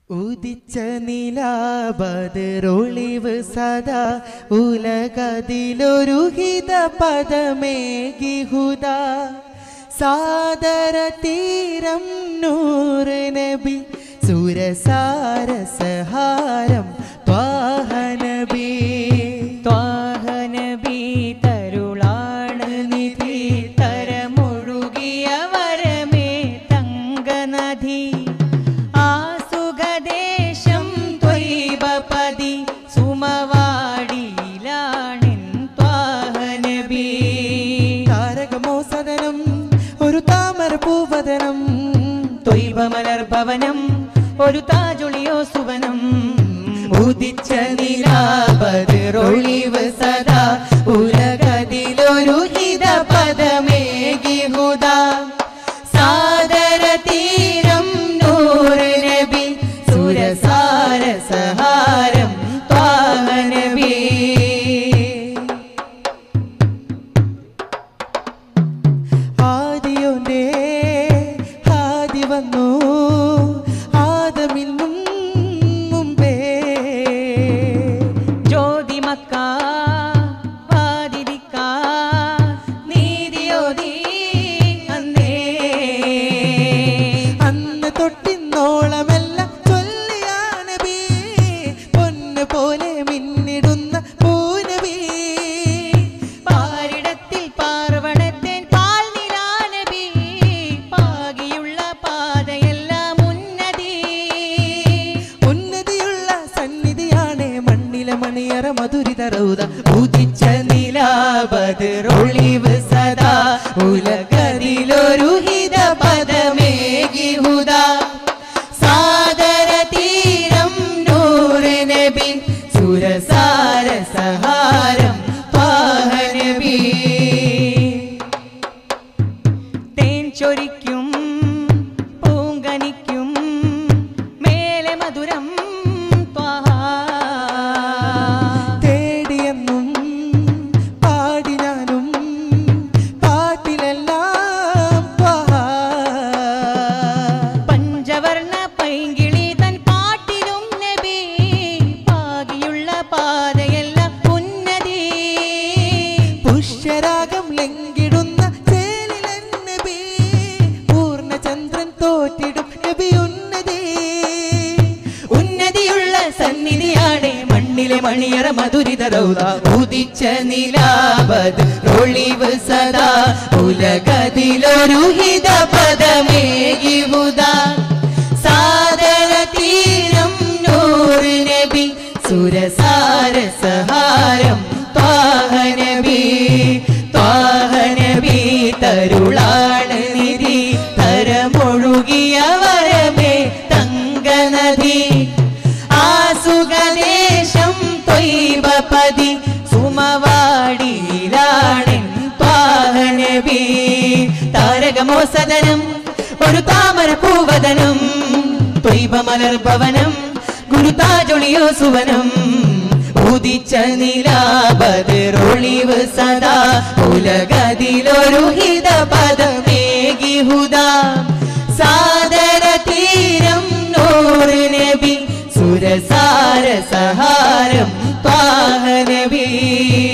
ഉദിച്ച നിലാബതിറൊളിവ് സദാ ഉലകതിലൊരു ഹിത പദമേകിഹുദ സാദര തീരം നൂറ് നബി സുരസാരസഹാരം ത്വാഹനബി ത്വാഹനബി തരുളാണ് നിധി തരമൊഴുകിയ വരമേ തങ്കനദി ആസുഖദേശം ത്വൈബപതി സുമവാടിയിലാണെൻ ത്വാഹനബി താരകമോ സദനം ഒരു താമര പൂവദനം ത്വൈബമലർ ഭവനം ഒരു താജൊളിയോ സുവനം ഉദിച്ച നിലാപതിറൊളിവ് സദാ ഉലകതിലൊരു ഹിത പദമേകിഹുദ സാദര തീരം നൂറ് നബി സുരസാര സഹാരം ത്വാഹനബി ആദിയോന്റെ ആദി വന്നു ആദമിന്നും മുമ്പേ ജ്യോതിമക്ക വാതിരിക്ക നീതിയോതി അന്നേ അന്ന് തൊട്ടിന്നോളമെല്ലാം ചൊല്ലിയാ നബി പൊന്ന് പോലെ മിന്നിടുന്ന പൂനബി പാരിടത്തിൽ പാർവണത്തേൻ പാൽ നിലാനബി പാകിയുള്ള പാതയെല്ലാം ഉന്നതി ഉന്നതിയുള്ള സന്നിധിയാണ് മണ്ണിലെ മണിയറ മധുരിത റൗദ ഉദിച്ച നിലാപതിറൊളിവ് സദാ ഉലകതിലൊരു ഹിത പദമേകിഹുദ സാദര തീരം നൂറ് നബി സുരസാര സഹാരം ത്വാഹനബി തേൻ ചൊരിക്കും പൂങ്കനിക്കും മേലെ മധുരം ത്വാഹാ. തേടിയെന്നും പാടി ഞാനും പാട്ടിലെല്ലാം ത്വഹാ. പഞ്ചവർണ്ണ പൈങ്കിളി തൻ പാട്ടിലും നബി പാകിയുള്ള പാതയെല്ലാം ഉന്നതി പുഷ്യരാഗം ലംഘിടുന്ന ചേലിലൻ നബി പൂർണ്ണചന്ദ്രൻ തോറ്റിടും നബി ഉന്നതി ഉന്നതിയുള്ള സന്നിധിയാണ് മണ്ണിലെ മണിയറ മധുരിത റൗദ ഉദിച്ച നിലാപത് ഒളിവ് സദാ ഉലകതിലൊരു ഹിത പദമേകിവുത സാദര തീരം നൂറ് നബി സുരസാര സഹാരം ത്വാഹനബി ത്വാഹനബി തരുളാണ് നിധി തരമൊഴുകിയ വരമേ തങ്കനദി ആസുഖദേശം തൊയ്ബപതി സുമവാടിയിലാണെൻ ത്വാഹനബി താരകമോ സദനം ഒരു താമര പൂവദനം ത്വൈബമലർ ഭവനം ഗുരുതാജൊളിയോ സുവനം ഉദിച്ച നിലാബതിറൊളിവ് സദാ ഉലകതിലൊരു ഹിത പദമേകിഹുദ സാദര തീരം നൂറ് നബി സുരസാര സഹാരം ത്വാഹനബി